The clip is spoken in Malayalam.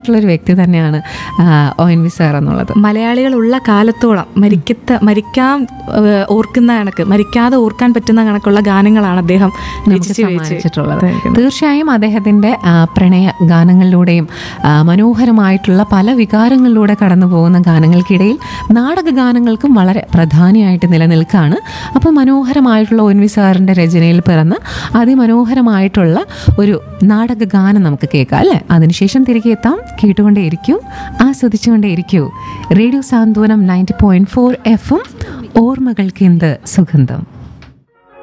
ആയിട്ടുള്ള ഒരു വ്യക്തി തന്നെയാണ് ആ, ഒ എൻ വി സാർ എന്നുള്ളത് മലയാളികളുള്ള കാലത്തോളം മരിക്കത്ത മരിക്കാൻ ഏഹ്, ഓർക്കുന്ന കണക്ക് മരിക്കാതെ ഓർക്കാൻ പറ്റുന്ന കണക്കുള്ള ഗാനങ്ങളാണ് അദ്ദേഹം നമുക്ക് രചിച്ച് സമ്മാനിച്ചിട്ടുള്ളത് വെച്ചിരിക്കുന്നത്. തീർച്ചയായും അദ്ദേഹത്തിൻ്റെ ആ, പ്രണയ ഗാനങ്ങളിലൂടെയും ആ, മനോഹരമായിട്ടുള്ള പല വികാരങ്ങളിലൂടെ കടന്നു പോകുന്ന ഗാനങ്ങൾക്കിടയിൽ നാടക ഗാനങ്ങൾക്കും വളരെ പ്രധാനിയായിട്ട് നിലനിൽക്കുകയാണ് അപ്പോൾ മനോഹരമായിട്ടുള്ള ഒൻ വി സാറിൻ്റെ രചനയിൽ പിറന്ന അതിമനോഹരമായിട്ടുള്ള ഒരു നാടക ഗാനം നമുക്ക് കേൾക്കാം അല്ലേ അതിനുശേഷം തിരികെ എത്താം കേട്ടുകൊണ്ടേയിരിക്കൂ ആസ്വദിച്ചുകൊണ്ടേയിരിക്കൂ radio Santhwanam ninety point four എഫും ഓർമ്മകൾക്കെന്ത് സുഗന്ധം